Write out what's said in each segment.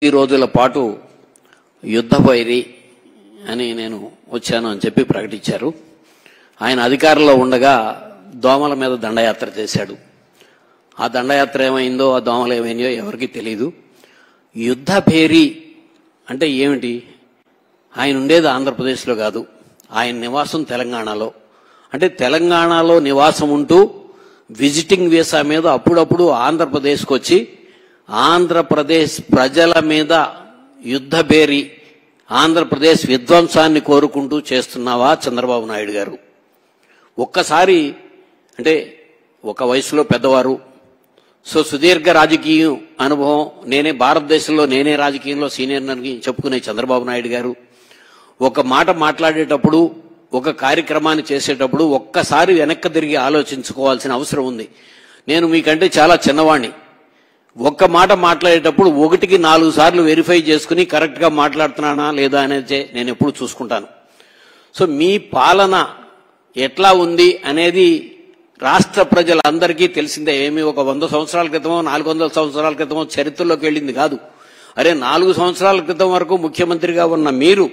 ఈ రోజుల పాటు యుద్ధ వైరి అని నేను వచ్చాను అని చెప్పి ప్రకటించారు ఆయన అధికారంలో ఉండగా దోమల మీద దండయాత్ర చేశాడు ఆ దండయాత్ర ఏమైందో ఆ దోమలు ఏమైందో ఎవరికీ తెలియదు యుద్ధ భేరి అంటే ఏమిటి ఆయన ఉండేది ఆంధ్రప్రదేశ్లో కాదు ఆయన నివాసం తెలంగాణలో అంటే తెలంగాణలో నివాసం ఉంటూ విజిటింగ్ వీసా మీద అప్పుడప్పుడు ఆంధ్రప్రదేశ్కి వచ్చి ఆంధ్రప్రదేశ్ ప్రజల మీద యుద్ధ బేరి ఆంధ్రప్రదేశ్ విధ్వంసాన్ని కోరుకుంటూ చేస్తున్నావా చంద్రబాబు నాయుడు గారు ఒక్కసారి అంటే ఒక వయసులో పెద్దవారు సో సుదీర్ఘ రాజకీయ అనుభవం నేనే భారతదేశంలో నేనే రాజకీయంలో సీనియర్ అని చెప్పుకునే చంద్రబాబు నాయుడు గారు ఒక మాట మాట్లాడేటప్పుడు ఒక కార్యక్రమాన్ని చేసేటప్పుడు ఒక్కసారి వెనక్కి తిరిగి ఆలోచించుకోవాల్సిన అవసరం ఉంది నేను మీకంటే చాలా చిన్నవాణ్ణి ఒక్క మాట మాట్లాడేటప్పుడు ఒకటికి నాలుగు సార్లు వెరిఫై చేసుకుని కరెక్ట్గా మాట్లాడుతున్నానా లేదా అనేది నేను ఎప్పుడు చూసుకుంటాను సో మీ పాలన ఎట్లా ఉంది అనేది రాష్ట్ర ప్రజలందరికీ తెలిసిందే ఏమి ఒక వంద సంవత్సరాల క్రితమో నాలుగు వందల సంవత్సరాల క్రితమో చరిత్రలోకి వెళ్ళింది కాదు అరే నాలుగు సంవత్సరాల క్రితం వరకు ముఖ్యమంత్రిగా ఉన్న మీరు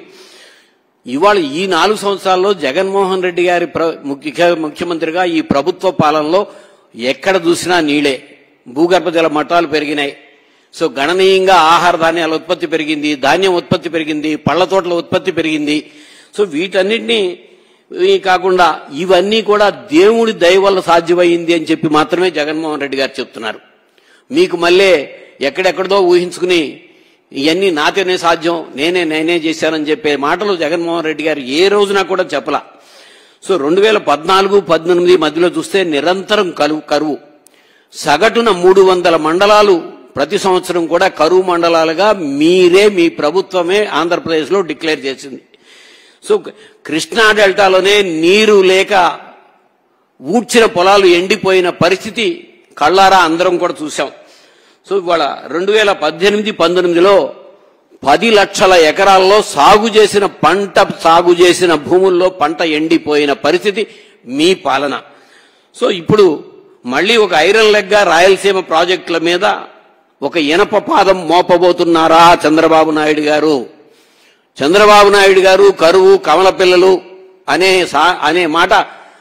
ఇవాళ ఈ నాలుగు సంవత్సరాల్లో జగన్మోహన్ రెడ్డి గారి ప్ర- ముఖ్య ముఖ్యమంత్రిగా ఈ ప్రభుత్వ పాలనలో ఎక్కడ చూసినా నీళ్లే భూగర్భ జల మట్టాలు పెరిగినాయి సో గణనీయంగా ఆహార ధాన్యాల ఉత్పత్తి పెరిగింది ధాన్యం ఉత్పత్తి పెరిగింది పళ్ల తోటల ఉత్పత్తి పెరిగింది సో వీటన్నిటినీ ఈ కాకుండా ఇవన్నీ కూడా దేవుడి దయ వల్ల సాధ్యమైంది అని చెప్పి మాత్రమే జగన్మోహన్ రెడ్డి గారు చెప్తున్నారు మీకు మళ్ళీ ఎక్కడెక్కడదో ఊహించుకుని ఇవన్నీ నాతోనే సాధ్యం నేనే నేనే చేశానని చెప్పే మాటలు జగన్మోహన్ రెడ్డి గారు ఏ రోజున కూడా చెప్పలా సో రెండు వేల పద్నాలుగు పద్దెనిమిది మధ్యలో చూస్తే నిరంతరం కరువు కరువు సగటున మూడు వందల మండలాలు ప్రతి సంవత్సరం కూడా కరువు మండలాలుగా మీరే మీ ప్రభుత్వమే ఆంధ్రప్రదేశ్లో డిక్లేర్ చేసింది సో కృష్ణా డెల్టాలోనే నీరు లేక ఊడ్చిన పొలాలు ఎండిపోయిన పరిస్థితి కళ్ళారా అందరం కూడా చూసాం సో ఇవాళ రెండు వేల పద్దెనిమిది పంతొమ్మిదిలో పది లక్షల ఎకరాల్లో సాగు చేసిన పంట సాగు చేసిన భూముల్లో పంట ఎండిపోయిన పరిస్థితి మీ పాలన సో ఇప్పుడు మళ్ళీ ఒక ఐరన్ లెగ్గా రాయలసీమ ప్రాజెక్టుల మీద ఒక ఇనప పాదం మోపబోతున్నారా చంద్రబాబు నాయుడు గారు చంద్రబాబు నాయుడు గారు కరువు కమల పిల్లలు అనే సా- అనే మాట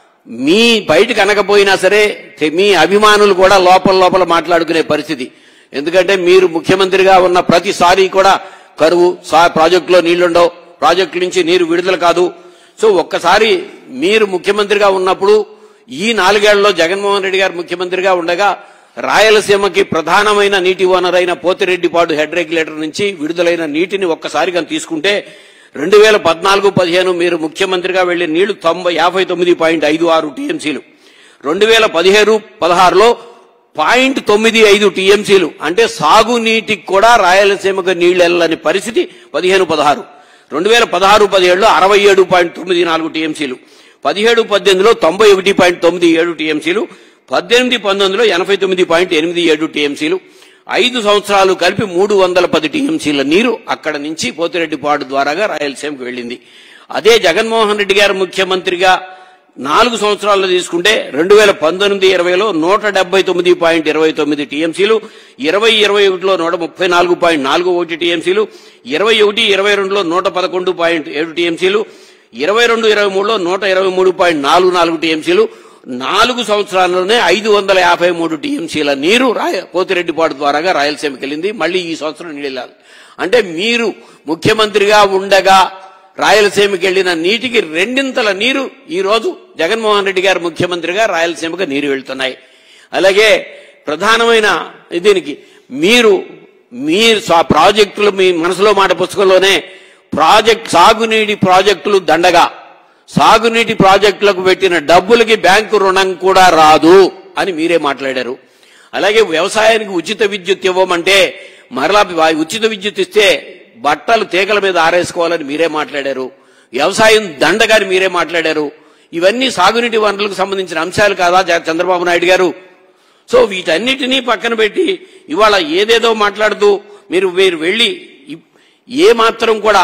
మీ బయటకు అనకపోయినా సరే తె- మీ అభిమానులు కూడా లోపల లోపల మాట్లాడుకునే పరిస్థితి ఎందుకంటే మీరు ముఖ్యమంత్రిగా ఉన్న ప్రతిసారి కూడా కరువు సా ప్రాజెక్టులో నీళ్లుండవు ప్రాజెక్టు నుంచి నీరు విడుదల కాదు సో ఒక్కసారి మీరు ముఖ్యమంత్రిగా ఉన్నప్పుడు ఈ నాలుగేళ్లలో జగన్మోహన్ రెడ్డి గారు ముఖ్యమంత్రిగా ఉండగా రాయలసీమకి ప్రధానమైన నీటి వనరు అయిన పోతిరెడ్డిపాడు హెడ్ రెగ్యులేటర్ నుంచి విడుదలైన నీటిని ఒక్కసారిగా తీసుకుంటే రెండు వేల పద్నాలుగు పదిహేను మీరు ముఖ్యమంత్రిగా వెళ్లే నీళ్లు తొంభై యాభై తొమ్మిది పాయింట్ ఐదు ఆరు టీఎంసీలు రెండు వేల పదిహేను పదహారులో పాయింట్ తొమ్మిది ఐదు టీఎంసీలు అంటే సాగునీటికి కూడా రాయలసీమకు నీళ్లు వెళ్ళని పరిస్థితి పదిహేను పదహారు రెండు వేల పదహారు పదిహేడులో అరవై ఏడు పాయింట్ తొమ్మిది నాలుగు టీఎంసీలు పదిహేడు పద్దెనిమిదిలో తొంభై ఒకటి పాయింట్ తొమ్మిది ఏడు టీఎంసీలు పద్దెనిమిది పంతొమ్మిదిలో ఎనభై తొమ్మిది పాయింట్ ఎనిమిది ఏడు టీఎంసీలు ఐదు సంవత్సరాలు కలిపి మూడు వందల పది టీఎంసీల నీరు అక్కడ నుంచి పోతిరెడ్డిపాడు ద్వారాగా రాయలసీమకు వెళ్ళింది అదే జగన్మోహన్ రెడ్డి గారు ముఖ్యమంత్రిగా నాలుగు సంవత్సరాల్లో తీసుకుంటే రెండు వేల పంతొమ్మిది ఇరవైలో నూట డెబ్బై తొమ్మిది పాయింట్ ఇరవై తొమ్మిది టీఎంసీలు ఇరవై ఇరవై ఒకటిలో నూట ముప్పై నాలుగు పాయింట్ నాలుగు ఒకటి టీఎంసీలు ఇరవై ఒకటి ఇరవై రెండులో నూట పదకొండు పాయింట్ ఏడు టీఎంసీలు ఇరవై రెండు ఇరవై మూడులో నూట ఇరవై మూడు పాయింట్ నాలుగు నాలుగు టీఎంసీలు నాలుగు సంవత్సరాల్లోనే ఐదు వందల యాభై మూడు టీఎంసీల నీరు రాయ పోతిరెడ్డిపాడు ద్వారాగా రాయలసీమకి వెళ్ళింది మళ్ళీ ఈ సంవత్సరం నీళ్ళు వెళ్ళాలి అంటే మీరు ముఖ్యమంత్రిగా ఉండగా రాయలసీమకి వెళ్లిన నీటికి రెండింతల నీరు ఈ రోజు జగన్మోహన్ రెడ్డి గారు ముఖ్యమంత్రిగా రాయలసీమకు నీరు వెళ్తున్నాయి అలాగే ప్రధానమైన దీనికి మీరు మీ స్వ- ప్రాజెక్టులు మీ మనసులో మాట పుస్తకంలోనే ప్రాజెక్ట్ సాగునీటి ప్రాజెక్టులు దండగా సాగునీటి ప్రాజెక్టులకు పెట్టిన డబ్బులకి బ్యాంకు రుణం కూడా రాదు అని మీరే మాట్లాడారు అలాగే వ్యవసాయానికి ఉచిత విద్యుత్ ఇవ్వమంటే మరలా వా- ఉచిత విద్యుత్ ఇస్తే బట్టలు తీగల మీద ఆరేసుకోవాలని మీరే మాట్లాడారు వ్యవసాయం దండగాని మీరే మాట్లాడారు ఇవన్నీ సాగునీటి వనరులకు సంబంధించిన అంశాలు కాదా జ- చంద్రబాబు నాయుడు గారు సో వీటన్నిటినీ పక్కన పెట్టి ఇవాళ ఏదేదో మాట్లాడుతూ మీరు మీరు వెళ్ళి ఇ- ఏ మాత్రం కూడా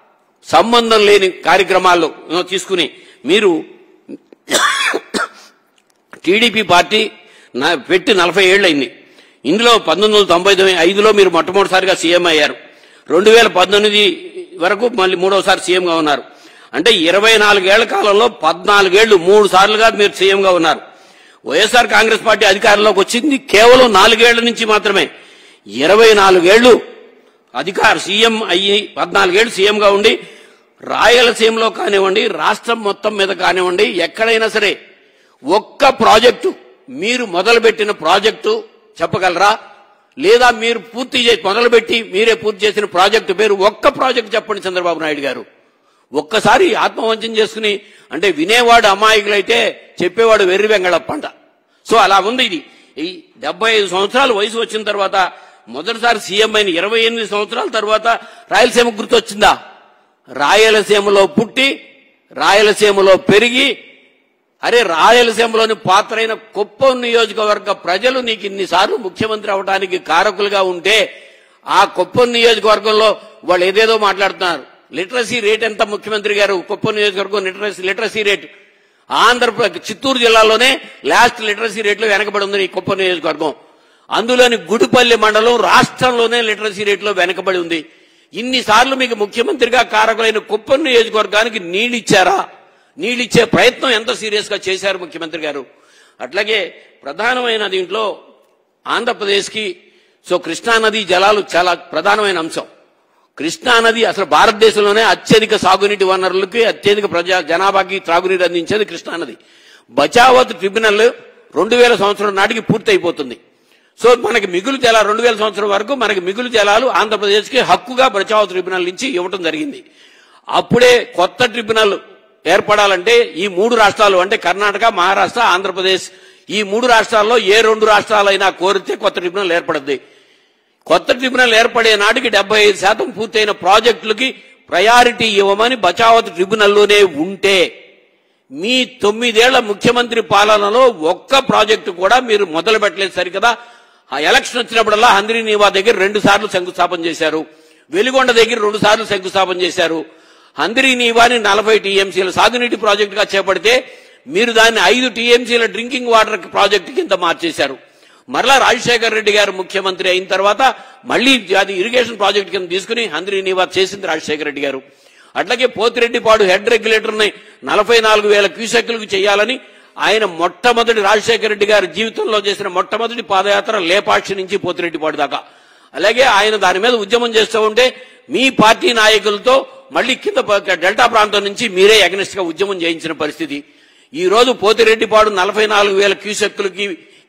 సంబంధం లేని కార్యక్రమాల్లో ఆ, తీసుకుని మీరు టీడీపీ పార్టీ నా- పెట్టి నలభై ఏళ్ళు అయింది ఇందులో పంతొమ్మిది వందల తొంభై తొమ్మిది ఐదులో మీరు మొట్టమొదటిసారిగా సీఎం అయ్యారు రెండు వేల పద్దెనిమిది వరకు మళ్ళీ మూడోసారి సీఎంగా ఉన్నారు అంటే ఇరవై నాలుగేళ్ల కాలంలో పద్నాలుగేళ్లు మూడు సార్లుగా మీరు సీఎంగా ఉన్నారు వైఎస్ఆర్ కాంగ్రెస్ పార్టీ అధికారంలోకి వచ్చింది కేవలం నాలుగేళ్ల నుంచి మాత్రమే ఇరవై నాలుగేళ్లు అధికార సీఎం అయ్యి పద్నాలుగేళ్లు సీఎంగా ఉండి రాయలసీమలో కానివ్వండి రాష్ట్రం మొత్తం మీద కానివ్వండి ఎక్కడైనా సరే ఒక్క ప్రాజెక్టు మీరు మొదలుపెట్టిన ప్రాజెక్టు చెప్పగలరా లేదా మీరు పూర్తి చేసి మొదలుపెట్టి మీరే పూర్తి చేసిన ప్రాజెక్టు పేరు ఒక్క ప్రాజెక్టు చెప్పండి చంద్రబాబు నాయుడు గారు ఒక్కసారి ఆత్మవంచన చేసుకుని అంటే వినేవాడు అమాయకులైతే చెప్పేవాడు వెర్రి వెంగళప్ప అంట సో అలా ఉంది ఇది ఈ డెబ్బై ఐదు సంవత్సరాలు వయసు వచ్చిన తర్వాత మొదటిసారి సీఎం అయిన ఇరవై ఎనిమిది సంవత్సరాల తర్వాత రాయలసీమ గుర్తొచ్చిందా రాయలసీమలో పుట్టి రాయలసీమలో పెరిగి అరే రాయలసీమలోని పాత్రైన కుప్పం నియోజకవర్గ ప్రజలు నీకు ఇన్నిసార్లు ముఖ్యమంత్రి అవడానికి కారకులుగా ఉంటే ఆ కుప్పం నియోజకవర్గంలో వాళ్ళు ఏదేదో మాట్లాడుతున్నారు లిటరసీ రేట్ ఎంత ముఖ్యమంత్రి గారు కుప్పం నియోజకవర్గం literacy literacy rate Andhra Pradesh Chittoor జిల్లాలోనే లాస్ట్ లిటరసీ రేట్లో వెనకబడి ఉంది ఈ కుప్పం నియోజకవర్గం అందులోని గుడిపల్లి మండలం రాష్ట్రంలోనే లిటరసీ రేట్లో వెనకబడి ఉంది ఇన్నిసార్లు మీకు ముఖ్యమంత్రిగా కారకులైన కుప్పం నియోజకవర్గానికి నీళ్ళిచ్చారా నీళ్ళిచ్చే ప్రయత్నం ఎంత సీరియస్ గా చేశారు ముఖ్యమంత్రి గారు అట్లాగే ప్రధానమైన దీంట్లో ఆంధ్రప్రదేశ్కి సో కృష్ణానది జలాలు చాలా ప్రధానమైన అంశం కృష్ణానది అసలు భారతదేశంలోనే అత్యధిక సాగునీటి వనరులకి అత్యధిక ప్రజా జనాభాకి త్రాగునీరు అందించేది కృష్ణానది బచావత్ ట్రిబ్యునల్ రెండు వేల సంవత్సరం నాటికి పూర్తి అయిపోతుంది సో మనకి మిగులు జలాలు రెండు వేల సంవత్సరం వరకు మనకి మిగులు జలాలు ఆంధ్రప్రదేశ్కి హక్కుగా బచావత్ ట్రిబ్యునల్ నుంచి ఇవ్వటం జరిగింది అప్పుడే కొత్త ట్రిబ్యునల్ ఏర్పడాలంటే ఈ మూడు రాష్ట్రాలు అంటే కర్ణాటక మహారాష్ట్ర ఆంధ్రప్రదేశ్ ఈ మూడు రాష్ట్రాల్లో ఏ రెండు రాష్ట్రాలైనా కోరితే కొత్త ట్రిబ్యునల్ ఏర్పడుద్ది కొత్త ట్రిబ్యునల్ ఏర్పడే నాటికి డెబ్బై ఐదు శాతం పూర్తయిన ప్రాజెక్టులకి ప్రయారిటీ ఇవ్వమని బచావత్ ట్రిబ్యునల్లోనే ఉంటే మీ తొమ్మిదేళ్ల ముఖ్యమంత్రి పాలనలో ఒక్క ప్రాజెక్టు కూడా మీరు మొదలు పెట్టలేదు సరికదా ఆ ఎలక్షన్ వచ్చినప్పుడల్లా హంద్రీ నీవా దగ్గర రెండు సార్లు శంకుస్థాపన చేశారు వెలిగొండ దగ్గర రెండు సార్లు శంకుస్థాపన చేశారు హంద్రీ నీవాని నలభై టీఎంసీల సాగునీటి ప్రాజెక్టుగా చేపడితే మీరు దాన్ని ఐదు టీఎంసీల డ్రింకింగ్ వాటర్ ప్రాజెక్టు కింద మార్చేశారు మరలా రాజశేఖర రెడ్డి గారు ముఖ్యమంత్రి అయిన తర్వాత మళ్ళీ అది ఇరిగేషన్ ప్రాజెక్ట్ కింద తీసుకుని హంద్రీ నీవా చేసింది రాజశేఖర రెడ్డి గారు అట్లాగే పోతిరెడ్డిపాడు హెడ్ రెగ్యులేటర్ ని నలభై నాలుగు వేల క్యూసెక్లకు చేయాలని ఆయన మొట్టమొదటి రాజశేఖర రెడ్డి గారి జీవితంలో చేసిన మొట్టమొదటి పాదయాత్ర లేపాక్షి నుంచి పోతిరెడ్డిపాడు దాకా అలాగే ఆయన దాని మీద ఉద్యమం చేస్తూ ఉంటే మీ పార్టీ నాయకులతో మళ్ళీ కింద ప- డెల్టా ప్రాంతం నుంచి మీరే అగనిస్ట్ గా ఉద్యమం చేయించిన పరిస్థితి ఈ రోజు పోతిరెడ్డిపాడు నలభై నాలుగు వేల క్యూసెక్కులకి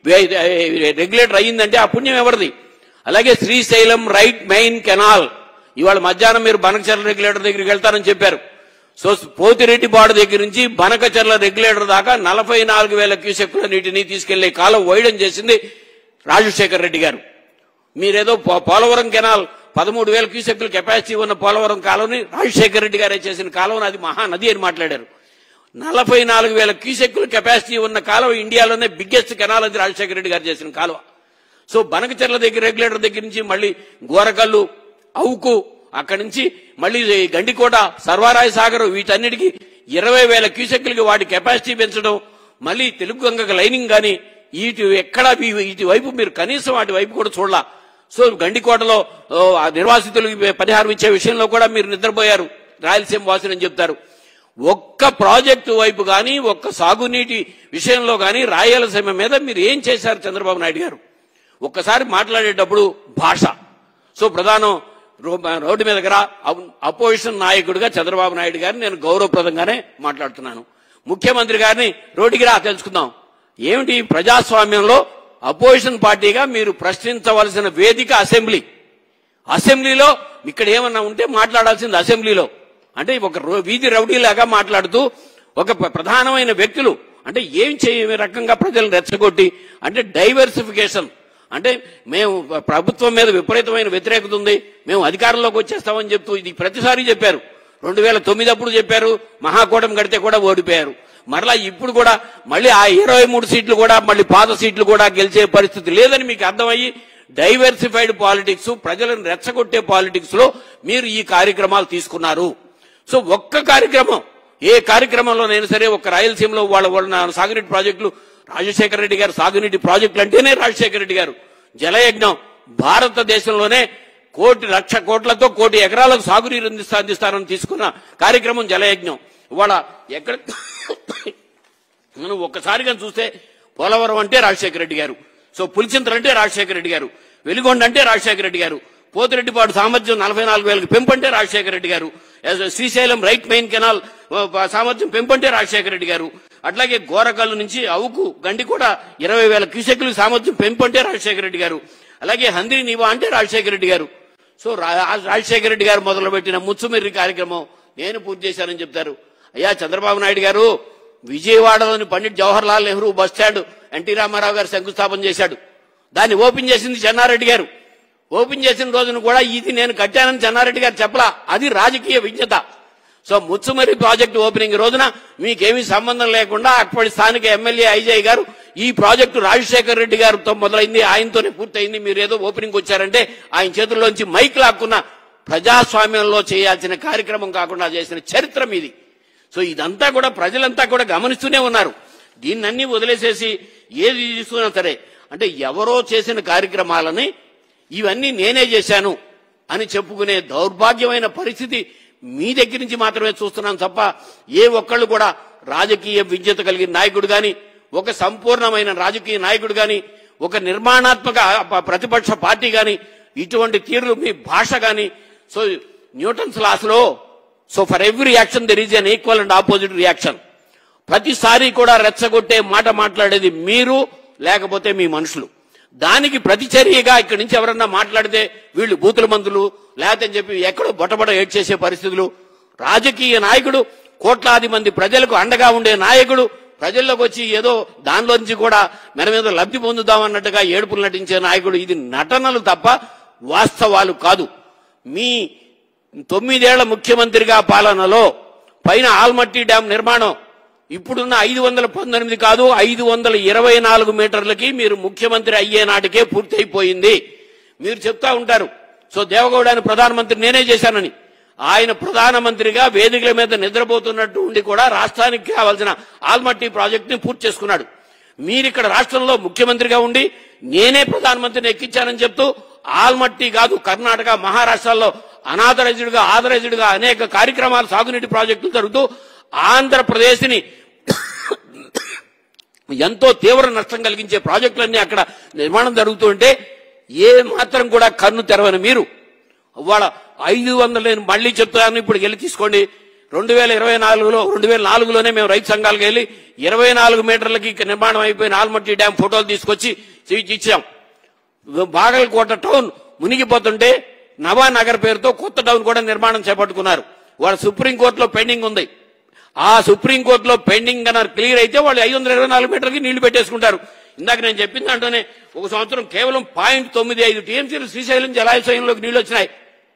వే- రెగ్యులేటర్ అయ్యిందంటే ఆ పుణ్యం ఎవరిది అలాగే శ్రీశైలం రైట్ మెయిన్ కెనాల్ ఇవాళ మధ్యాహ్నం మీరు బనకచర్ల రెగ్యులేటర్ దగ్గరికి వెళ్తారని చెప్పారు సో పోతిరెడ్డిపాడు దగ్గర నుంచి బనకచర్ల రెగ్యులేటర్ దాకా నలభై నాలుగు వేల క్యూసెక్కుల నీటిని తీసుకెళ్లే కాలం వైడం చేసింది రాజశేఖర్ రెడ్డి గారు మీరేదో పో- పోలవరం కెనాల్ పదమూడు వేల క్యూసెక్కుల కెపాసిటీ ఉన్న పోలవరం కాలువని రాజశేఖర రెడ్డి గారే చేసిన కాలువని అది మహానది అని మాట్లాడారు నలభై నాలుగు వేల క్యూసెక్కుల కెపాసిటీ ఉన్న కాలువ ఇండియాలోనే బిగ్గెస్ట్ కెనాల్ అది రాజశేఖర రెడ్డి గారు చేసిన కాలువ సో బనకచెర్ల దగ్గర రెగ్యులేటర్ దగ్గర నుంచి మళ్ళీ గోరకల్లు అవుకు అక్కడి నుంచి మళ్ళీ ఈ గండికోట సర్వారాయ సాగర్ వీటన్నిటికీ ఇరవై వేల క్యూసెక్కులకి వాటి కెపాసిటీ పెంచడం మళ్ళీ తెలుగు గంగకు లైనింగ్ కానీ ఇటు ఎక్కడా మీ- ఇటు వైపు మీరు కనీసం వాటి వైపు కూడా చూడలా సో గండికోటలో ఓ, ఆ నిర్వాసితులకు పరిహారం ఇచ్చే విషయంలో కూడా మీరు నిద్రపోయారు రాయలసీమ వాసులు అని చెప్తారు ఒక్క ప్రాజెక్టు వైపు కానీ ఒక్క సాగునీటి విషయంలో కానీ రాయలసీమ మీద మీరు ఏం చేశారు చంద్రబాబు నాయుడు గారు ఒక్కసారి మాట్లాడేటప్పుడు భాష సో ప్రధానం రో- రోడ్డు మీదకి రా అప్- అపోజిషన్ నాయకుడిగా చంద్రబాబు నాయుడు గారిని నేను గౌరవప్రదంగానే మాట్లాడుతున్నాను ముఖ్యమంత్రి గారిని రోడ్డుకి రా తెలుసుకుందాం ఏమిటి ప్రజాస్వామ్యంలో అపోజిషన్ పార్టీగా మీరు ప్రశ్నించవలసిన వేదిక అసెంబ్లీ అసెంబ్లీలో ఇక్కడ ఏమన్నా ఉంటే మాట్లాడాల్సింది అసెంబ్లీలో అంటే ఒక రో- వీధి రౌడీలాగా మాట్లాడుతూ ఒక ప్ర- ప్రధానమైన వ్యక్తులు అంటే ఏం చేయ రకంగా ప్రజలను రెచ్చగొట్టి అంటే డైవర్సిఫికేషన్ అంటే మేము ప్రభుత్వం మీద విపరీతమైన వ్యతిరేకత ఉంది మేము అధికారంలోకి వచ్చేస్తామని చెప్తూ ఇది ప్రతిసారి చెప్పారు రెండు వేల తొమ్మిది అప్పుడు చెప్పారు మహాకూటమి కడితే కూడా ఓడిపోయారు మరలా ఇప్పుడు కూడా మళ్ళీ ఆ ఇరవై మూడు సీట్లు కూడా మళ్ళీ పాత సీట్లు కూడా గెలిచే పరిస్థితి లేదని మీకు అర్థమయ్యి డైవర్సిఫైడ్ పాలిటిక్స్ ప్రజలను రెచ్చగొట్టే పాలిటిక్స్ లో మీరు ఈ కార్యక్రమాలు తీసుకున్నారు సో ఒక్క కార్యక్రమం ఏ కార్యక్రమంలోనైనా సరే ఒక రాయలసీమలో వాళ్ళ వాళ్ళ సాగునీటి ప్రాజెక్టులు రాజశేఖర రెడ్డి గారు సాగునీటి ప్రాజెక్టులు అంటేనే రాజశేఖర రెడ్డి గారు జలయజ్ఞం భారతదేశంలోనే కోటి లక్ష కోట్లతో కోటి ఎకరాలకు సాగునీరు అందిస్తా అందిస్తానని తీసుకున్న కార్యక్రమం జలయజ్ఞం ఇవాళ ఎక్కడ మనం ఒక్కసారిగా చూస్తే పోలవరం అంటే రాజశేఖర రెడ్డి గారు సో పులిచింతలు అంటే రాజశేఖర రెడ్డి గారు వెలిగొండ అంటే రాజశేఖర రెడ్డి గారు పోతిరెడ్డిపాడు సామర్థ్యం నలభై నాలుగు వేలకు పెంపంటే Rajasekhara Reddy garu as a Srisailam right main canal ఆ, సామర్థ్యం పెంపంటే రాజశేఖర రెడ్డి గారు అట్లాగే గోరకల్లు నుంచి అవుకు గండి కూడా ఇరవై వేల క్యూసెక్లు సామర్థ్యం పెంపంటే రాజశేఖర రెడ్డి గారు అలాగే హందిరి నీవా అంటే రాజశేఖర రెడ్డి గారు సో రా- రాజశేఖర రెడ్డి గారు మొదలుపెట్టిన ముచ్చుమిర్రి కార్యక్రమం నేను పూర్తి చేశానని చెప్తారు అయ్యా చంద్రబాబు నాయుడు గారు విజయవాడలోని Pandit Jawahar Lal Nehru bus stand NT Ramarao garu శంకుస్థాపన చేశాడు దాన్ని ఓపెన్ చేసింది చెన్నారెడ్డి గారు ఓపెన్ చేసిన రోజున కూడా ఇది నేను కట్టానని చెన్నారెడ్డి గారు చెప్పలా అది రాజకీయ విజ్ఞత సో ముచ్చుమరి ప్రాజెక్టు ఓపెనింగ్ రోజున మీకేమీ సంబంధం లేకుండా అప్పటి స్థానిక ఎమ్మెల్యే ఐజయ్ గారు ఈ ప్రాజెక్టు రాజశేఖర్ రెడ్డి గారితో మొదలైంది ఆయనతోనే పూర్తయింది మీరు ఏదో ఓపెనింగ్ వచ్చారంటే ఆయన చేతుల్లోంచి మైక్ లాక్కున్న ప్రజాస్వామ్యంలో చేయాల్సిన కార్యక్రమం కాకుండా చేసిన చరిత్ర మీది సో ఇదంతా కూడా ప్రజలంతా కూడా గమనిస్తూనే ఉన్నారు దీన్నన్నీ వదిలేసేసి ఏది తీసుకున్నా సరే అంటే ఎవరో చేసిన కార్యక్రమాలని ఇవన్నీ నేనే చేశాను అని చెప్పుకునే దౌర్భాగ్యమైన పరిస్థితి మీ దగ్గర నుంచి మాత్రమే చూస్తున్నాను తప్ప ఏ ఒక్కళ్ళు కూడా రాజకీయ విజ్ఞత కలిగిన నాయకుడు గాని ఒక సంపూర్ణమైన రాజకీయ నాయకుడు గాని ఒక నిర్మాణాత్మక ప- ప్రతిపక్ష పార్టీ గాని ఇటువంటి తీరులు మీ భాష గాని సో న్యూటన్స్ లాస్ లో so for every action there is an equal and opposite reaction ప్రతిసారి కూడా రెచ్చగొట్టే మాట మాట్లాడేది మీరు లేకపోతే మీ మనుషులు దానికి ప్రతిచర్యగా ఇక్కడి నుంచి ఎవరన్నా మాట్లాడితే వీళ్ళు బూతుల మందులు లేకపోతే అని చెప్పి ఎక్కడో బొటబొట ఏడ్ చేసే పరిస్థితులు రాజకీయ నాయకుడు కోట్లాది మంది ప్రజలకు అండగా ఉండే నాయకుడు ప్రజల్లోకి వచ్చి ఏదో దానిలోంచి కూడా మెడ మీద లబ్ధి పొందుదామన్నట్టుగా ఏడుపులు నటించే నాయకుడు ఇది నటనలు తప్ప వాస్తవాలు కాదు మీ తొమ్మిదేళ్ల ముఖ్యమంత్రిగా పాలనలో పైన ఆల్మట్టి డ్యాం నిర్మాణం ఇప్పుడున్న ఐదు వందల పంతొమ్మిది కాదు ఐదు వందల ఇరవై నాలుగు మీటర్లకి మీరు ముఖ్యమంత్రి అయ్యే నాటికే పూర్తయిపోయింది మీరు చెప్తా ఉంటారు సో దేవగౌడ అని ప్రధానమంత్రి నేనే చేశానని ఆయన ప్రధానమంత్రిగా వేదికల మీద నిద్రపోతున్నట్టు ఉండి కూడా రాష్ట్రానికి కావాల్సిన ఆల్మట్టి ప్రాజెక్ట్ ని పూర్తి చేసుకున్నాడు మీరు ఇక్కడ రాష్ట్రంలో ముఖ్యమంత్రిగా ఉండి నేనే ప్రధానమంత్రిని ఎక్కించానని చెప్తూ ఆల్మట్టి కాదు కర్ణాటక మహారాష్ట్రలో అనాథరైజ్డ్ గా ఆథరైజ్డ్ గా అనేక కార్యక్రమాలు సాగునీటి ప్రాజెక్టులు జరుగుతూ ఆంధ్రప్రదేశ్ ని ఎంతో తీవ్ర నష్టం కలిగించే ప్రాజెక్టులన్నీ అక్కడ నిర్మాణం జరుగుతుంటే ఏ మాత్రం కూడా కన్ను తెరవని మీరు వాళ్ళ ఐదు వందలు నేను మళ్ళీ చెప్తాను ఇప్పుడు వెళ్ళి తీసుకోండి రెండు వేల ఇరవై నాలుగులో రెండు వేల నాలుగులోనే మేము రైతు సంఘాలకు వెళ్ళి ఇరవై నాలుగు మీటర్లకి ఇక్కడ నిర్మాణం అయిపోయిన ఆల్మట్టి డ్యాం ఫోటోలు తీసుకొచ్చి చూపించి ఇచ్చాం బాగలకోట టౌన్ మునిగిపోతుంటే నవానగర్ పేరుతో కొత్త టౌన్ కూడా నిర్మాణం చేపట్టుకున్నారు వాళ్ళ సుప్రీంకోర్టులో పెండింగ్ ఉంది ఆ సుప్రీంకోర్టులో పెండింగ్ కన్నారు క్లియర్ అయితే వాళ్ళు ఐదు వందల ఇరవై నాలుగు మీటర్లకి నీళ్లు పెట్టేసుకుంటారు ఇందాక నేను చెప్పిన దాంట్లోనే ఒక సంవత్సరం కేవలం పాయింట్ తొమ్మిది ఐదు టీఎంసీలు శ్రీశైలం జలాశయంలోకి నీళ్లు వచ్చినాయి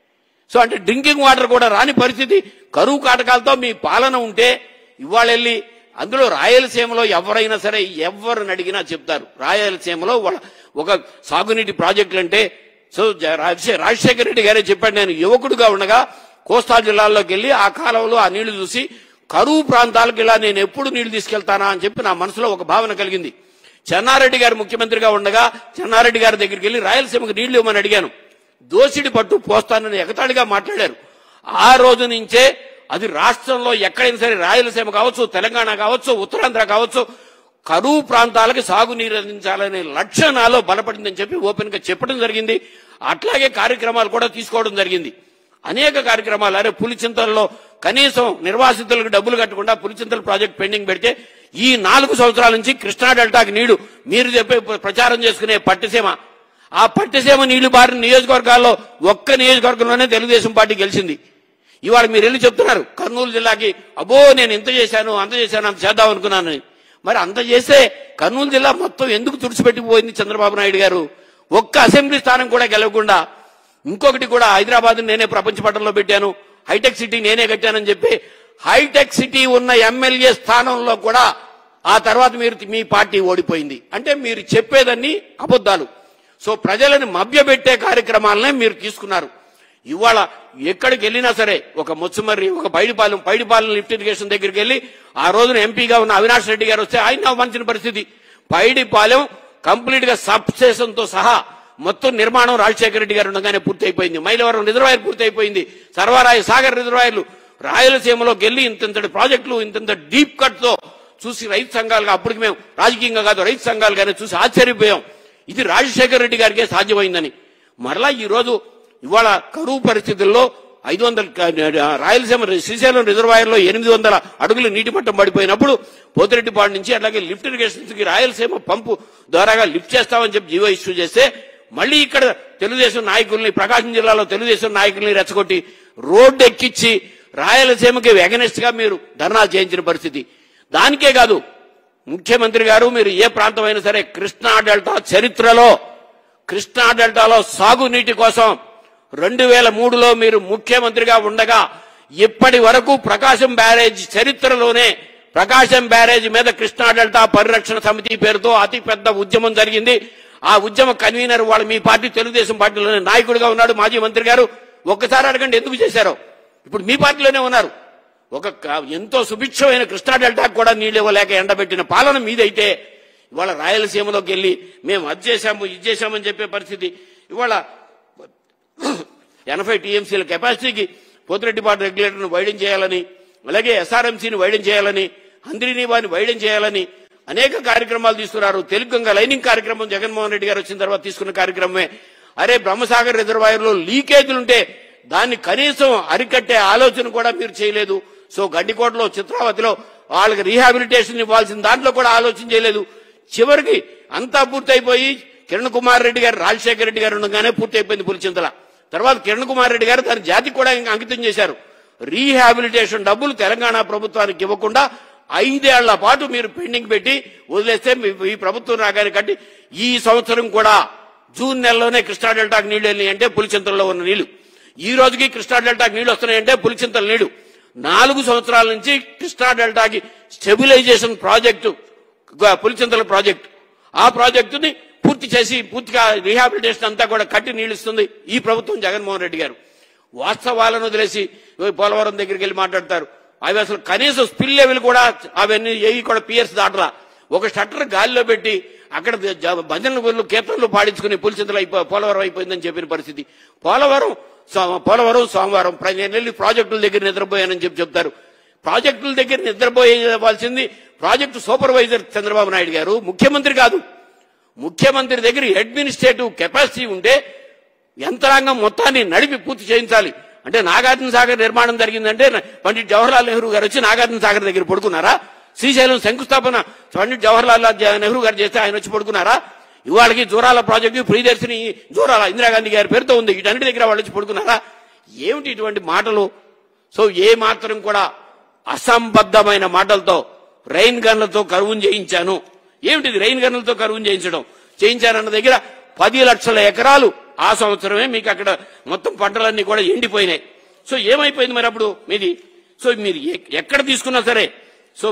సో అంటే డ్రింకింగ్ వాటర్ కూడా రాని పరిస్థితి కరువు కాటకాలతో మీ పాలన ఉంటే ఇవాళ వెళ్ళి అందులో రాయలసీమలో ఎవరైనా సరే ఎవరిని అడిగినా చెప్తారు రాయలసీమలో వాళ్ళ- ఒక సాగునీటి ప్రాజెక్టులు అంటే సో జ- రాజశే- రాజశేఖర రెడ్డి గారే చెప్పాడు నేను యువకుడుగా ఉండగా కోస్తా జిల్లాల్లోకి వెళ్ళి ఆ కాలంలో ఆ నీళ్లు చూసి కరువు ప్రాంతాలకు ఇలా నేను ఎప్పుడు నీళ్లు తీసుకెళ్తానా అని చెప్పి నా మనసులో ఒక భావన కలిగింది చెన్నారెడ్డి గారు ముఖ్యమంత్రిగా ఉండగా చెన్నారెడ్డి గారి దగ్గరికి వెళ్ళి రాయలసీమకు నీళ్లు ఇవ్వమని అడిగాను దోసిడి పట్టు పోస్తానని ఎగతాళిగా మాట్లాడారు ఆ రోజు నుంచే అది రాష్ట్రంలో ఎక్కడైనా సరే రాయలసీమ కావచ్చు తెలంగాణ కావచ్చు ఉత్తరాంధ్ర కావచ్చు కరువు ప్రాంతాలకు సాగునీరు అందించాలనే లక్ష్యం నాలో బలపడిందని చెప్పి ఓపెన్ గా చెప్పడం జరిగింది అట్లాగే కార్యక్రమాలు కూడా తీసుకోవడం జరిగింది అనేక కార్యక్రమాలు అరే పులిచింతల్లో కనీసం నిర్వాసితులకు డబ్బులు కట్టకుండా పులిచింతల ప్రాజెక్ట్ పెండింగ్ పెడితే ఈ నాలుగు సంవత్సరాల నుంచి కృష్ణా డెల్టాకి నీళ్లు మీరు చెప్పే ప్రచారం చేసుకునే పట్టిసీమ ఆ పట్టిసీమ నీళ్లు బారిన నియోజకవర్గాల్లో ఒక్క నియోజకవర్గంలోనే తెలుగుదేశం పార్టీ గెలిచింది ఇవాళ మీరు వెళ్ళి చెప్తున్నారు కర్నూలు జిల్లాకి అబ్బో నేను ఇంత చేశాను అంత చేశాను అంత చేద్దాం అనుకున్నాను మరి అంత చేస్తే కర్నూలు జిల్లా మొత్తం ఎందుకు తుడిచిపెట్టిపోయింది చంద్రబాబు నాయుడు గారు ఒక్క అసెంబ్లీ స్థానం కూడా గెలవకుండా ఇంకొకటి కూడా హైదరాబాద్ నేనే ప్రపంచ పటంలో పెట్టాను హైటెక్ సిటీ నేనే కట్టానని చెప్పి హైటెక్ సిటీ ఉన్న ఎమ్మెల్యే స్థానంలో కూడా ఆ తర్వాత మీరు మీ పార్టీ ఓడిపోయింది అంటే మీరు చెప్పేదన్నీ అబద్ధాలు సో ప్రజలను మభ్యపెట్టే కార్యక్రమాలనే మీరు తీసుకున్నారు ఇవాళ ఎక్కడికి వెళ్ళినా సరే ఒక ముచ్చుమర్రి ఒక పైడిపాలెం పైడిపాలెం లిఫ్ట్ ఇరిగేషన్ దగ్గరికి వెళ్ళి ఆ రోజున ఎంపీగా ఉన్న అవినాష్ రెడ్డి గారు వస్తే ఆయన మంచిన పరిస్థితి పైడిపాలెం కంప్లీట్ గా సబ్ స్టేషన్ తో సహా మొత్తం నిర్మాణం రాజశేఖర రెడ్డి గారు ఉండగానే పూర్తి అయిపోయింది మైలవరం రిజర్వాయర్ పూర్తి అయిపోయింది సర్వరాయ సాగర్ రిజర్వాయర్లు రాయలసీమలోకి వెళ్ళి ఇంతంత ప్రాజెక్టులు ఇంతంత డీప్ కట్ తో చూసి రైతు సంఘాలుగా అప్పటికి మేము రాజకీయంగా కాదు రైతు సంఘాలుగానే చూసి ఆశ్చర్యపోయాం ఇది రాజశేఖర రెడ్డి గారికే సాధ్యమైందని మరలా ఈ రోజు ఇవాళ కరువు పరిస్థితుల్లో ఐదు వందల రాయలసీమ శ్రీశైలం రిజర్వాయర్ లో ఎనిమిది వందల అడుగులు నీటి మట్టం పడిపోయినప్పుడు పోతిరెడ్డిపాడు నుంచి అట్లాగే లిఫ్ట్ ఇరిగేషన్ కి రాయలసీమ పంపు ద్వారాగా లిఫ్ట్ చేస్తామని చెప్పి జీవో ఇష్యూ చేస్తే మళ్ళీ ఇక్కడ తెలుగుదేశం నాయకుల్ని ప్రకాశం జిల్లాలో తెలుగుదేశం నాయకుల్ని రెచ్చగొట్టి రోడ్డు ఎక్కించి రాయలసీమకి వెగనెస్ట్ గా మీరు ధర్నాలు చేయించిన పరిస్థితి దానికే కాదు ముఖ్యమంత్రి గారు మీరు ఏ ప్రాంతమైనా సరే కృష్ణా డెల్టా చరిత్రలో కృష్ణా డెల్టాలో సాగునీటి కోసం రెండు వేల మూడులో మీరు ముఖ్యమంత్రిగా ఉండగా ఇప్పటి వరకు ప్రకాశం బ్యారేజ్ చరిత్రలోనే ప్రకాశం బ్యారేజ్ మీద కృష్ణా డెల్టా పరిరక్షణ సమితి పేరుతో అతి పెద్ద ఉద్యమం జరిగింది ఆ ఉద్యమ కన్వీనర్ వాళ్ళు మీ పార్టీ తెలుగుదేశం పార్టీలోనే నాయకుడిగా ఉన్నాడు మాజీ మంత్రి గారు ఒక్కసారి అడగండి ఎందుకు చేశారో ఇప్పుడు మీ పార్టీలోనే ఉన్నారు ఒక క- ఎంతో సుభిక్షమైన కృష్ణా డెల్టాకు కూడా నీళ్ళు ఇవ్వలేక ఎండబెట్టిన పాలన మీదైతే ఇవాళ రాయలసీమలోకి వెళ్ళి మేము అది చేశాము ఇది చేశామని చెప్పే పరిస్థితి ఇవాళ ఎనభై టీఎంసీల కెపాసిటీకి పోతిరెడ్డిపాటు రెగ్యులేటర్ను వైడెన్ చేయాలని అలాగే ఎస్ఆర్ఎంసీని వైడెన్ చేయాలని హంద్రీనీవాని వైడెన్ చేయాలని అనేక కార్యక్రమాలు తీసుకున్నారు తెలుగుగంగ లైనింగ్ కార్యక్రమం జగన్మోహన్ రెడ్డి గారు వచ్చిన తర్వాత తీసుకున్న కార్యక్రమమే అరే బ్రహ్మసాగర్ రిజర్వాయర్ లో లీకేజీలుంటే దాన్ని కనీసం అరికట్టే ఆలోచన కూడా మీరు చేయలేదు సో గడ్డికోటలో చిత్రావతిలో వాళ్ళకి రీహాబిలిటేషన్ ఇవ్వాల్సిన దాంట్లో కూడా ఆలోచన చేయలేదు చివరికి అంతా పూర్తయిపోయి కిరణ్ కుమార్ రెడ్డి గారు రాజశేఖర రెడ్డి గారు ఉండగానే పూర్తయిపోయింది పులిచింతల తర్వాత కిరణ్ కుమార్ రెడ్డి గారు దాని జాతికి కూడా ఇంకా అంకితం చేశారు రీహాబిలిటేషన్ డబ్బులు తెలంగాణ ప్రభుత్వానికి ఇవ్వకుండా ఐదేళ్ల పాటు మీరు పెండింగ్ పెట్టి వదిలేస్తే మీ- ఈ ప్రభుత్వం రాగానే కట్టి ఈ సంవత్సరం కూడా జూన్ నెలలోనే కృష్ణా డెల్టాకు నీళ్లు వెళ్ళినాయి అంటే పులిచింతల్లో ఉన్న నీళ్లు ఈ రోజుకి కృష్ణా డెల్టాకి నీళ్లు వస్తున్నాయంటే పులిచింతల నీళ్లు నాలుగు సంవత్సరాల నుంచి కృష్ణా డెల్టాకి స్టెబిలైజేషన్ ప్రాజెక్టు గ- పులిచింతల ప్రాజెక్టు ఆ ప్రాజెక్టుని పూర్తి చేసి పూర్తిగా రీహాబిలిటేషన్ అంతా కూడా కట్టి నీళ్ళిస్తుంది ఈ ప్రభుత్వం జగన్మోహన్ రెడ్డి గారు వాస్తవాలను వదిలేసి ఓ పోలవరం దగ్గరికి వెళ్ళి మాట్లాడతారు అవి అసలు కనీసం స్పిల్ లెవెల్ కూడా అవన్నీ ఏవి కూడా పియర్స్ దాటరా ఒక షట్టర్ గాలిలో పెట్టి అక్కడ జ- భజనల గుళ్ళు కీర్తనలు పాడించుకుని పులిచింతలు అయిపో పోలవరం అయిపోయిందని చెప్పిన పరిస్థితి పోలవరం సో- పోలవరం సోమవారం ప్ర- నేను వెళ్ళి ప్రాజెక్టుల దగ్గర నిద్రపోయానని చెప్పి చెప్తారు ప్రాజెక్టుల దగ్గర నిద్రపోయేవాల్సింది ప్రాజెక్టు సూపర్వైజర్ చంద్రబాబు నాయుడు గారు ముఖ్యమంత్రి కాదు ముఖ్యమంత్రి దగ్గర అడ్మినిస్ట్రేటివ్ కెపాసిటీ ఉంటే యంత్రాంగం మొత్తాన్ని నడిపి పూర్తి చేయించాలి అంటే నాగార్జున సాగర్ నిర్మాణం జరిగిందంటే పండిట్ జవహర్లాల్ నెహ్రూ గారు వచ్చి నాగార్జున సాగర్ దగ్గర పడుకున్నారా శ్రీశైలం శంకుస్థాపన పండిట్ జవహర్లాల్ జ- నెహ్రూ గారు చేస్తే ఆయన వచ్చి పడుకున్నారా ఇవాళకి జూరాల ప్రాజెక్టు ప్రియదర్శిని జూరాల ఇందిరాగాంధీ గారి పేరుతో ఉంది వీటన్నిటి దగ్గర వాళ్ళు వచ్చి పడుకున్నారా ఏమిటి ఇటువంటి మాటలు సో ఏ మాత్రం కూడా అసంబద్ధమైన మాటలతో రైన్ గన్లతో కరువును చేయించాను ఏమిటిది రైన్ గన్లతో కరువును చేయించడం చేయించారన్న దగ్గర పది లక్షల ఎకరాలు ఆ సంవత్సరమే మీకు అక్కడ మొత్తం పంటలన్నీ కూడా ఎండిపోయినాయి సో ఏమైపోయింది మరి అప్పుడు మీది సో మీరు ఎక్- ఎక్కడ తీసుకున్నా సరే సో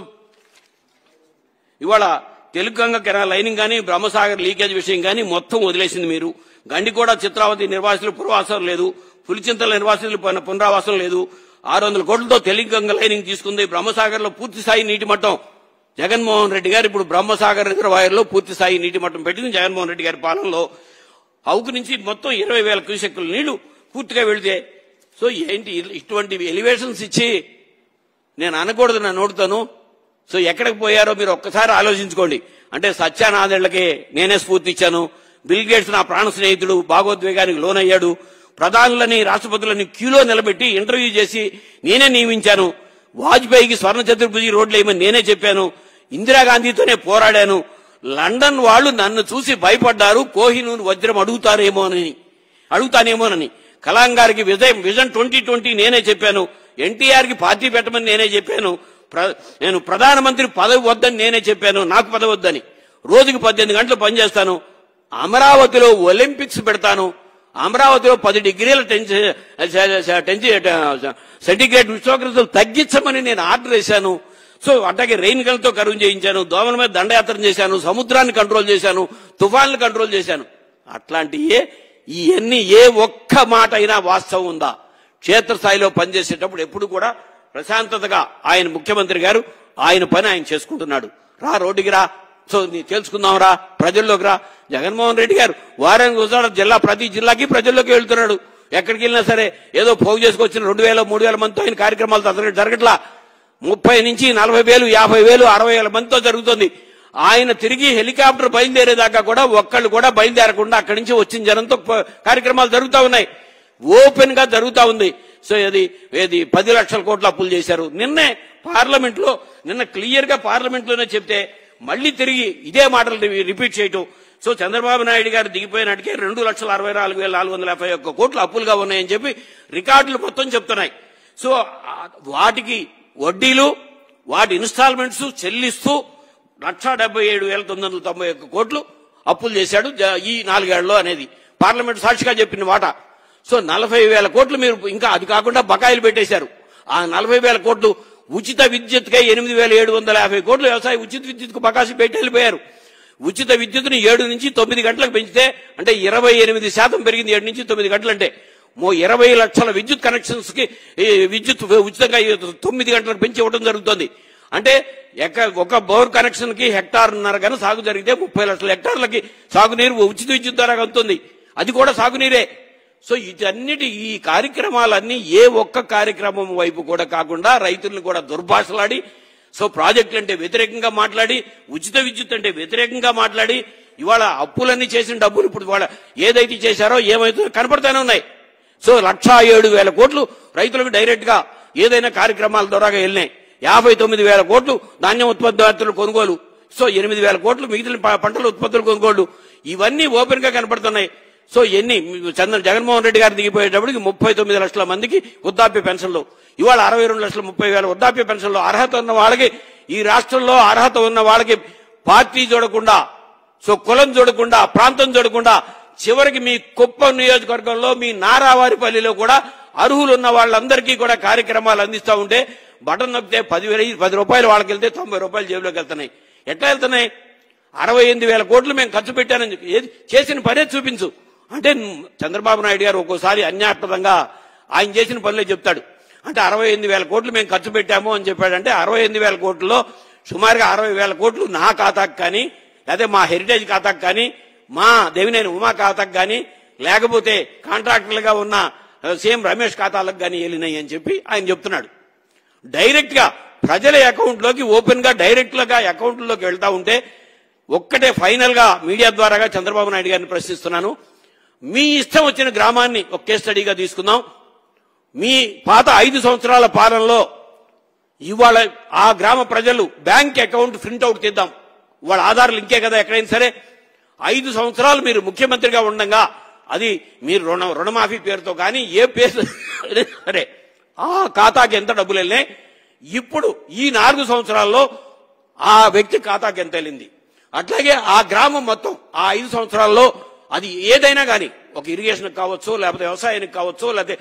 ఇవాళ తెలుగంగ కెనాల్ లైనింగ్ కానీ బ్రహ్మసాగర్ లీకేజ్ విషయం కానీ మొత్తం వదిలేసింది మీరు గండికోట చిత్రావతి నిర్వాసితులు పునరావాసం లేదు పులిచింతల నిర్వాసితులు పున- పునరావాసం లేదు ఆరు వందల కోట్లతో తెలుగంగ లైనింగ్ తీసుకుంది బ్రహ్మసాగర్ లో పూర్తి స్థాయి నీటి మట్టం జగన్మోహన్ రెడ్డి గారు ఇప్పుడు బ్రహ్మసాగర్ రిజర్వాయర్ లో పూర్తి స్థాయి నీటి మట్టం పెట్టింది జగన్మోహన్ రెడ్డి గారి పాలనలో అవుకు నుంచి మొత్తం ఇరవై వేల క్యూసెక్కుల నీళ్లు పూర్తిగా వెళితే సో ఏంటి ఇటువంటి ఎలివేషన్స్ ఇచ్చి నేను అనకూడదు నా నోడుతాను సో ఎక్కడికి పోయారో మీరు ఒక్కసారి ఆలోచించుకోండి అంటే సత్యానాథళ్ళకి నేనే స్ఫూర్తి ఇచ్చాను బిల్ గేట్స్ నా ప్రాణ స్నేహితుడు భాగోద్వేగానికి లోనయ్యాడు ప్రధానులని రాష్ట్రపతులని క్యూలో నిలబెట్టి ఇంటర్వ్యూ చేసి నేనే నియమించాను వాజ్పేయికి స్వర్ణ చతుర్భుజి రోడ్లు వేయమని నేనే చెప్పాను ఇందిరాగాంధీతోనే పోరాడాను లండన్ వాళ్ళు నన్ను చూసి భయపడ్డారు కోహినూరు వజ్రం అడుగుతారేమోనని అడుగుతానేమోనని కలాం గారికి విజయం విజన్ ట్వంటీ ట్వంటీ నేనే చెప్పాను ఎన్టీఆర్ కి పార్టీ పెట్టమని నేనే చెప్పాను ప్ర- నేను ప్రధానమంత్రి పదవి వద్దని నేనే చెప్పాను నాకు పదవి వద్దని రోజుకి పద్దెనిమిది గంటలు పనిచేస్తాను అమరావతిలో ఒలింపిక్స్ పెడతాను అమరావతిలో పది డిగ్రీల టెంచ- టెంచ- సెంటిగ్రేడ్ ఉష్ణోగ్రతలు తగ్గించమని నేను ఆర్డర్ వేశాను సో అట్లాగే రెయిన్ గన్లతో కరువు చేయించాను దోమల మీద దండయాత్ర చేశాను సముద్రాన్ని కంట్రోల్ చేశాను తుఫాన్లు కంట్రోల్ చేశాను అట్లాంటి ఏ ఇవన్నీ ఏ ఒక్క మాట అయినా వాస్తవం ఉందా క్షేత్రస్థాయిలో పనిచేసేటప్పుడు ఎప్పుడు కూడా ప్రశాంతతగా ఆయన ముఖ్యమంత్రి గారు ఆయన పని ఆయన చేసుకుంటున్నాడు రా రోడ్డుకి రా సో నీ తెలుసుకుందాంరా ప్రజల్లోకి రా జగన్మోహన్ రెడ్డి గారు వారానికి ఒకసారి జిల్లా ప్రతి జిల్లాకి ప్రజల్లోకి వెళ్తున్నాడు ఎక్కడికి వెళ్ళినా సరే ఏదో పోగు చేసుకొచ్చిన రెండు వేల మూడు వేల మందితో ఆయన కార్యక్రమాలు జరగ- జరగట్లా ముప్పై నుంచి నలభై వేలు యాభై వేలు అరవై వేల మందితో జరుగుతుంది ఆయన తిరిగి హెలికాప్టర్ బయలుదేరేదాకా కూడా ఒక్కళ్ళు కూడా బయలుదేరకుండా అక్కడి నుంచి వచ్చిన జనంతో ప- కార్యక్రమాలు జరుగుతూ ఉన్నాయి ఓపెన్ గా జరుగుతా ఉంది సో ఇది ఏది పది లక్షల కోట్ల అప్పులు చేశారు నిన్నే పార్లమెంట్ లో నిన్న క్లియర్ గా పార్లమెంట్ లోనే చెప్తే మళ్ళీ తిరిగి ఇదే మాటలు రి- రిపీట్ చేయటం సో చంద్రబాబు నాయుడు గారు దిగిపోయినట్టుకే రెండు లక్షల అరవై నాలుగు వేల నాలుగు వందల యాభై ఒక్క కోట్లు అప్పులుగా ఉన్నాయని చెప్పి రికార్డులు మొత్తం చెప్తున్నాయి సో ఆ వాటికి వడ్డీలు వాటి ఇన్స్టాల్మెంట్స్ చెల్లిస్తూ లక్ష డెబ్బై ఏడు వేల తొమ్మిది వందల తొంభై ఒక్క కోట్లు అప్పులు చేశాడు జ- ఈ నాలుగేళ్లలో అనేది పార్లమెంట్ సాక్షిగా చెప్పిన మాట సో నలభై వేల కోట్లు మీరు ఇంకా అది కాకుండా బకాయిలు పెట్టేశారు ఆ నలభై వేల కోట్లు ఉచిత విద్యుత్కై ఎనిమిది వేల ఏడు వందల యాభై కోట్లు వ్యవసాయ ఉచిత విద్యుత్కు బకాసి పెట్టి వెళ్ళిపోయారు ఉచిత విద్యుత్తుని ఏడు నుంచి తొమ్మిది గంటలకు పెంచితే అంటే ఇరవై ఎనిమిది శాతం పెరిగింది ఏడు నుంచి తొమ్మిది గంటలు అంటే మో ఇరవై లక్షల విద్యుత్ కనెక్షన్స్ కి ఈ విద్యుత్ ఉచితంగా ఈ తొమ్మిది గంటలకు పెంచి ఇవ్వడం జరుగుతుంది అంటే ఎక్క ఒక బోర్ కనెక్షన్ కి హెక్టార్న్నర గన సాగు జరిగితే ముప్పై లక్షల హెక్టార్లకి సాగునీరు ఉచిత విద్యుత్ ద్వారా అందుతుంది అది కూడా సాగునీరే సో ఇటన్నిటి ఈ కార్యక్రమాలన్నీ ఏ ఒక్క కార్యక్రమం వైపు కూడా కాకుండా రైతులను కూడా దుర్భాషలాడి సో ప్రాజెక్టులు అంటే వ్యతిరేకంగా మాట్లాడి ఉచిత విద్యుత్ అంటే వ్యతిరేకంగా మాట్లాడి ఇవాళ అప్పులన్నీ చేసిన డబ్బులు ఇప్పుడు ఇవాళ ఏదైతే చేశారో ఏమైతుందో కనపడతానే ఉన్నాయి సో లక్షా ఏడు వేల కోట్లు రైతులకు డైరెక్ట్ గా ఏదైనా కార్యక్రమాల ద్వారా వెళ్ళినాయి యాభై తొమ్మిది వేల కోట్లు ధాన్యం ఉత్పత్తిదారుల కొనుగోలు సో ఎనిమిది వేల కోట్లు మిగిలిన ప- పంటల ఉత్పత్తుల కొనుగోలు ఇవన్నీ ఓపెన్ గా కనపడుతున్నాయి సో ఎన్ని చంద్ర జగన్మోహన్ రెడ్డి గారు దిగిపోయేటప్పటికి ముప్పై తొమ్మిది లక్షల మందికి వృద్ధాప్య పెన్షన్లు ఇవాళ అరవై రెండు లక్షల ముప్పై వేల వృద్ధాప్య పెన్షన్లు అర్హత ఉన్న వాళ్ళకి ఈ రాష్ట్రంలో అర్హత ఉన్న వాళ్ళకి పార్టీ చూడకుండా సో కులం చూడకుండా ప్రాంతం చూడకుండా చివరికి మీ కుప్పం నియోజకవర్గంలో మీ నారావారిపల్లిలో కూడా అర్హులు ఉన్న వాళ్ళందరికీ కూడా కార్యక్రమాలు అందిస్తా ఉంటే బటన్ నొక్కితే పదివేల పది రూపాయలు వాళ్ళకి వెళ్తే తొంభై రూపాయలు జేబులోకి వెళ్తున్నాయి ఎట్లా వెళ్తున్నాయి అరవై ఎనిమిది వేల కోట్లు మేము ఖర్చు పెట్టానని చెప్పి ఏది చేసిన పనే చూపించు అంటే చంద్రబాబు నాయుడు గారు ఒక్కోసారి అన్యార్థంగా ఆయన చేసిన పనులే చెప్తాడు అంటే అరవై ఎనిమిది వేల కోట్లు మేము ఖర్చు పెట్టాము అని చెప్పాడంటే అరవై ఎనిమిది వేల కోట్లలో సుమారుగా అరవై వేల కోట్లు నా ఖాతాకు కానీ లేదా మా హెరిటేజ్ ఖాతాకు కానీ మా దేవినేని ఉమా ఖాతాకు కానీ లేకపోతే కాంట్రాక్టర్లుగా ఉన్న సీఎం రమేష్ ఖాతాలకు కానీ వెళ్ళినాయి అని చెప్పి ఆయన చెప్తున్నాడు డైరెక్ట్ గా ప్రజల అకౌంట్ లోకి ఓపెన్ గా డైరెక్ట్ గా అకౌంట్ లోకి వెళ్తా ఉంటే ఒక్కటే ఫైనల్ గా మీడియా ద్వారాగా చంద్రబాబు నాయుడు గారిని ప్రశ్నిస్తున్నాను మీ ఇష్టం వచ్చిన గ్రామాన్ని ఒక కేస్ స్టడీగా తీసుకుందాం మీ పాత ఐదు సంవత్సరాల పాలనలో ఇవాళ ఆ గ్రామ ప్రజలు బ్యాంక్ అకౌంట్ ప్రింట్అవుట్ తీద్దాం వాళ్ళ ఆధార్ లింకే కదా ఎక్కడైనా సరే ఐదు సంవత్సరాలు మీరు ముఖ్యమంత్రిగా ఉండగా అది మీరు రుణ రుణమాఫీ పేరుతో కానీ ఏ పేరు సరే ఆ ఖాతాకి ఎంత డబ్బులు వెళ్ళినాయి ఇప్పుడు ఈ నాలుగు సంవత్సరాల్లో ఆ వ్యక్తి ఖాతాకి ఎంత వెళ్ళింది అట్లాగే ఆ గ్రామం మొత్తం ఆ ఐదు సంవత్సరాల్లో అది ఏదైనా కానీ ఒక ఇరిగేషన్ కావచ్చు లేకపోతే వ్యవసాయానికి కావచ్చు లేకపోతే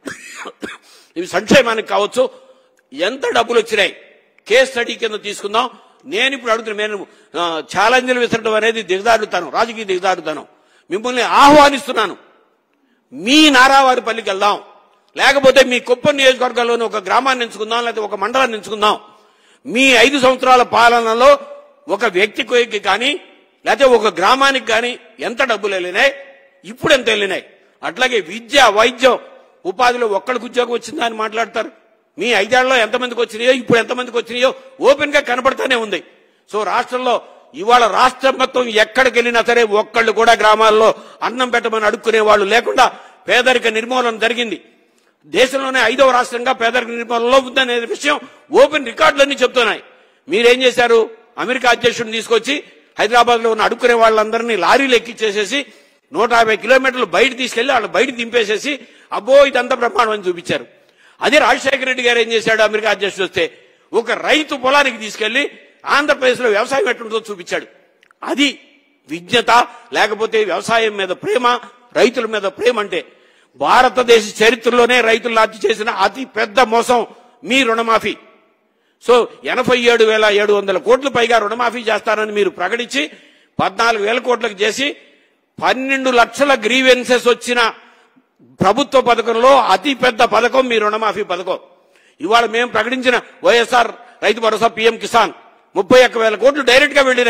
ఇవి సంక్షేమానికి కావచ్చు ఎంత డబ్బులు వచ్చినాయి కేస్ స్టడీ కింద తీసుకుందాం నేను ఇప్పుడు అడుగుతున్నా నేను ఆ, ఛాలెంజ్లు విసరడం అనేది దిగదారుతాను రాజకీయ దిగదారుతాను మిమ్మల్ని ఆహ్వానిస్తున్నాను మీ నారావారిపల్లికి వెళ్దాం లేకపోతే మీ కుప్పం నియోజకవర్గంలోని ఒక గ్రామాన్ని ఎంచుకుందాం లేకపోతే ఒక మండలాన్ని ఎంచుకుందాం మీ ఐదు సంవత్సరాల పాలనలో ఒక వ్యక్తికి కానీ లేకపోతే ఒక గ్రామానికి కానీ ఎంత డబ్బులు వెళ్ళినాయి ఇప్పుడు ఎంత వెళ్ళినాయి అట్లాగే విద్య వైద్యం ఉపాధిలో ఒక్కడికి ఉద్యోగం వచ్చిందా అని మాట్లాడతారు మీ ఐదేళ్లలో ఎంతమందికి వచ్చినాయో ఇప్పుడు ఎంతమందికి వచ్చినాయో ఓపెన్ గా కనపడతానే ఉంది సో రాష్ట్రంలో ఇవాళ రాష్ట్రం మొత్తం ఎక్కడికి వెళ్ళినా సరే ఒక్కళ్ళు కూడా గ్రామాల్లో అన్నం పెట్టమని అడుక్కునే వాళ్ళు లేకుండా పేదరిక నిర్మూలన జరిగింది దేశంలోనే ఐదవ రాష్ట్రంగా పేదరిక నిర్మూలనలో ఉందనే విషయం ఓపెన్ రికార్డులన్నీ చెప్తున్నాయి మీరేం చేశారు అమెరికా అధ్యక్షుడిని తీసుకొచ్చి హైదరాబాద్ లో ఉన్న అడుక్కునే వాళ్ళందరినీ లారీలు ఎక్కిచ్చేసేసి నూట యాభై కిలోమీటర్లు బయట తీసుకెళ్లి వాళ్ళు బయట దింపేసేసి అబ్బో ఇదంతా బ్రహ్మాండం అని చూపించారు అదే రాజశేఖర రెడ్డి గారు ఏం చేశాడు అమెరికా అధ్యక్షుడు వస్తే ఒక రైతు పొలానికి తీసుకెళ్లి ఆంధ్రప్రదేశ్ లో వ్యవసాయం ఎట్లుంటుందో చూపించాడు అది విజ్ఞత లేకపోతే వ్యవసాయం మీద ప్రేమ రైతుల మీద ప్రేమ అంటే భారతదేశ చరిత్రలోనే రైతులు హత్య చేసిన అతి పెద్ద మోసం మీ రుణమాఫీ సో ఎనభై ఏడు వేల ఏడు వందల కోట్ల పైగా రుణమాఫీ చేస్తానని మీరు ప్రకటించి పద్నాలుగు వేల కోట్లకు చేసి పన్నెండు లక్షల గ్రీవెన్సెస్ వచ్చిన ప్రభుత్వ పథకంలో అతి పెద్ద పథకం మీ రుణమాఫీ పథకం ఇవాళ మేము ప్రకటించిన వైఎస్ఆర్ రైతు భరోసా పీఎం కిసాన్ ముప్పై ఒక్క వేల కోట్లు డైరెక్ట్ గా వెళ్ళినాయి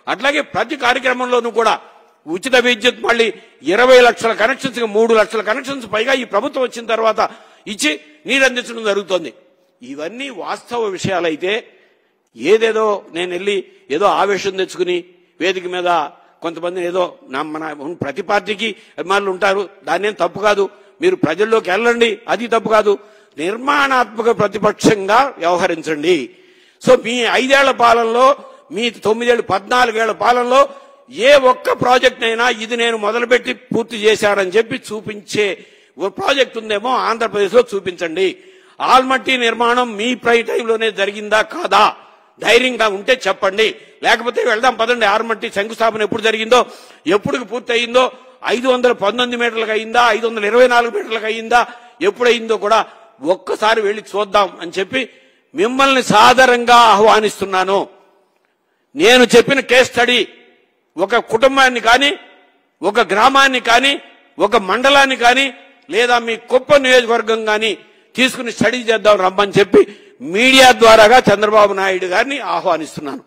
అట్లాగే ప్రతి కార్యక్రమంలోనూ కూడా ఉచిత విద్యుత్ మళ్ళీ ఇరవై లక్షల కనెక్షన్స్ మూడు లక్షల కనెక్షన్స్ పైగా ఈ ప్రభుత్వం వచ్చిన తర్వాత ఇచ్చి నీరు అందించడం జరుగుతోంది ఇవన్నీ వాస్తవ విషయాలైతే ఏదేదో నేను వెళ్ళి ఏదో ఆవేశం తెచ్చుకుని వేదిక మీద కొంతమంది ఏదో నా మన ప్రతి పార్టీకి అభిమానులు ఉంటారు దాన్ని ఏం తప్పు కాదు మీరు ప్రజల్లోకి వెళ్ళండి అది తప్పు కాదు నిర్మాణాత్మక ప్రతిపక్షంగా వ్యవహరించండి సో మీ ఐదేళ్ల పాలనలో మీ తొమ్మిదేళ్ళు పద్నాలుగేళ్ల పాలనలో ఏ ఒక్క ప్రాజెక్ట్ అయినా ఇది నేను మొదలుపెట్టి పూర్తి చేశానని చెప్పి చూపించే ఓ ప్రాజెక్ట్ ఉందేమో ఆంధ్రప్రదేశ్ లో చూపించండి ఆల్మట్టి నిర్మాణం మీ ప్రై టైంలోనే జరిగిందా కాదా ధైర్యంగా ఉంటే చెప్పండి లేకపోతే వెళ్దాం పదండి ఆర్మట్టి శంకుస్థాపన ఎప్పుడు జరిగిందో ఎప్పుడు పూర్తి అయిందో ఐదు వందల పంతొమ్మిది మీటర్లకు అయిందా ఐదు వందల ఇరవై నాలుగు మీటర్లకు అయిందా ఎప్పుడయిందో కూడా ఒక్కసారి వెళ్ళి చూద్దాం అని చెప్పి మిమ్మల్ని సాదరంగా ఆహ్వానిస్తున్నాను నేను చెప్పిన కేస్ స్టడీ ఒక కుటుంబాన్ని కానీ ఒక గ్రామాన్ని కానీ ఒక మండలాన్ని కానీ లేదా మీ కుప్ప నియోజకవర్గం కానీ తీసుకుని స్టడీ చేద్దాం రమ్మని చెప్పి మీడియా ద్వారాగా చంద్రబాబు నాయుడు గారిని ఆహ్వానిస్తున్నాను